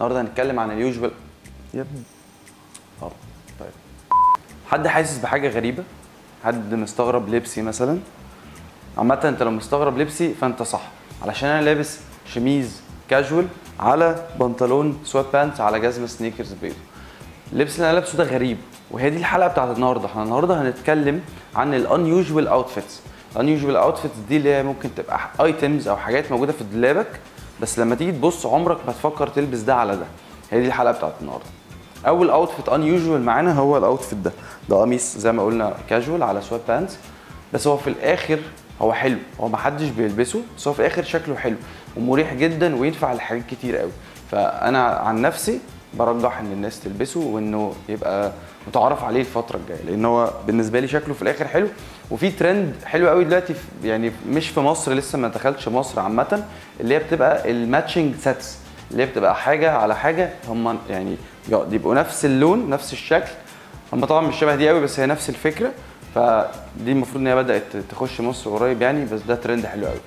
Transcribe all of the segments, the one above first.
النهارده هنتكلم عن اليوجوال يا ابني اه طيب حد حاسس بحاجه غريبه حد مستغرب لبسي مثلا عامة انت لو مستغرب لبسي فانت صح علشان انا لابس شميز كاجوال على بنطلون سوات بانت على جزمه سنيكرز بيضة اللبس اللي انا لابسه ده غريب وهي دي الحلقه بتاعت النهارده احنا النهارده هنتكلم عن الانيوجوال اوتفيتس الانيوجوال اوتفيتس دي اللي هي ممكن تبقى ايتمز او حاجات موجوده في دولابك بس لما تيجي تبص عمرك ما تفكر تلبس ده على ده هي دي الحلقه بتاعت النهارده اول اوتفيت انيوجوال معانا هو الاوتفيت ده ده قميص زي ما قلنا كاجوال على سوات بانتس بس هو في الاخر هو حلو هو ما حدش بيلبسه بس هو في الاخر شكله حلو ومريح جدا وينفع لحاجات كتير قوي فانا عن نفسي برجح ان الناس تلبسه وانه يبقى متعارف عليه الفتره الجايه لان هو بالنسبه لي شكله في الاخر حلو وفي ترند حلو قوي دلوقتي في- يعني مش في مصر لسه ما دخلتش مصر عامه اللي هي بتبقى الماتشنج سيتس اللي هي بتبقى حاجه على حاجه هم يعني يبقوا نفس اللون نفس الشكل هم طبعا مش شبه دي قوي بس هي نفس الفكره فدي المفروض ان هي بدات تخش مصر قريب يعني بس ده ترند حلو قوي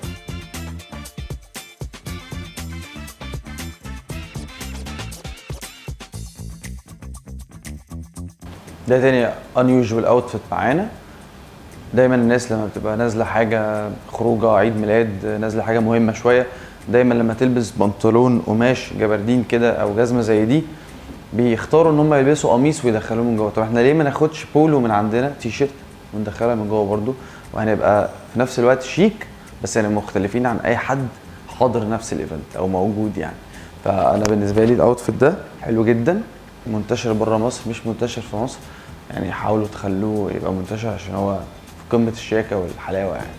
ده تاني unusual outfit معانا دايما الناس لما بتبقى نازله حاجه خروجه عيد ميلاد نازله حاجه مهمه شويه دايما لما تلبس بنطلون قماش جبردين كده او جزمه زي دي بيختاروا ان هم يلبسوا قميص ويدخلوه من جوه طب احنا ليه ما ناخدش بولو من عندنا تي شيرت وندخلها من جوه برضو وهنبقى في نفس الوقت شيك بس يعني مختلفين عن اي حد حاضر نفس الايفنت او موجود يعني فانا بالنسبه لي الاوتفيت ده حلو جدا منتشر بره مصر مش منتشر في مصر يعني حاولوا تخلوه يبقى منتشر عشان هو في قمه الشياكه والحلاوه يعني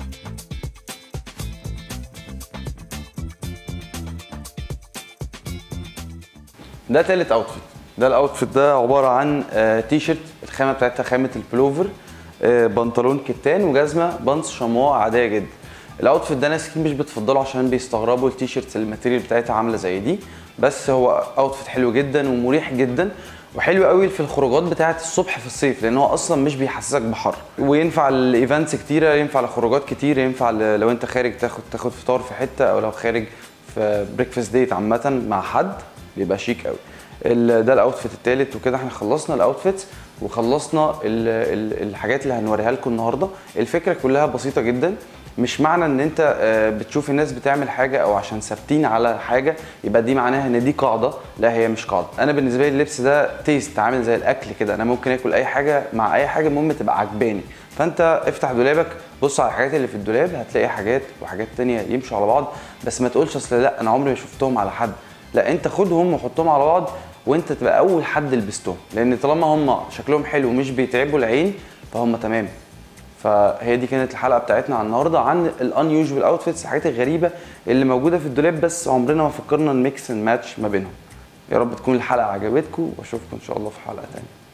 ده تالت اوتفيت ده الاوتفيت ده عباره عن آه، تي شيرت الخامه بتاعتها خامه البلوفر آه، بنطلون كتان وجزمه بانس شمواء عاديه جدا الاوتفيت ده ناس كتير مش بتفضله عشان بيستغربوا التي شيرتس الماتيريال بتاعتها عامله زي دي بس هو اوتفيت حلو جدا ومريح جدا وحلو قوي في الخروجات بتاعه الصبح في الصيف لان هو اصلا مش بيحسسك بحر وينفع لايفنتس كتيره ينفع لخروجات كتير ينفع ل- لو انت خارج تاخد تاخد فطار في حته او لو خارج في بريكفاست ديت عامه مع حد بيبقى شيك قوي ال- ده الاوتفيت التالت وكده احنا خلصنا الاوتفيتس وخلصنا ال ال الحاجات اللي هنوريها لكم النهارده الفكره كلها بسيطه جدا مش معنى ان انت آه، بتشوف الناس بتعمل حاجه او عشان ثابتين على حاجه يبقى دي معناها ان دي قاعده لا هي مش قاعده انا بالنسبه لي اللبس ده تيست عامل زي الاكل كده انا ممكن اكل اي حاجه مع اي حاجه المهم تبقى عجباني فانت افتح دولابك بص على الحاجات اللي في الدولاب هتلاقي حاجات وحاجات تانية يمشوا على بعض بس ما تقولش اصل لا انا عمري ما شفتهم على حد لا انت خدهم وحطهم على بعض وانت تبقى اول حد لبستهم لان طالما هم شكلهم حلو ومش بيتعبوا العين فهم تمام فهي دي كانت الحلقه بتاعتنا عن النهارده عن الانيوجوال اوتفيتس الحاجات الغريبه اللي موجوده في الدولاب بس عمرنا ما فكرنا نميكس اند ماتش ما بينهم يا رب تكون الحلقه عجبتكم واشوفكم ان شاء الله في حلقه تانيه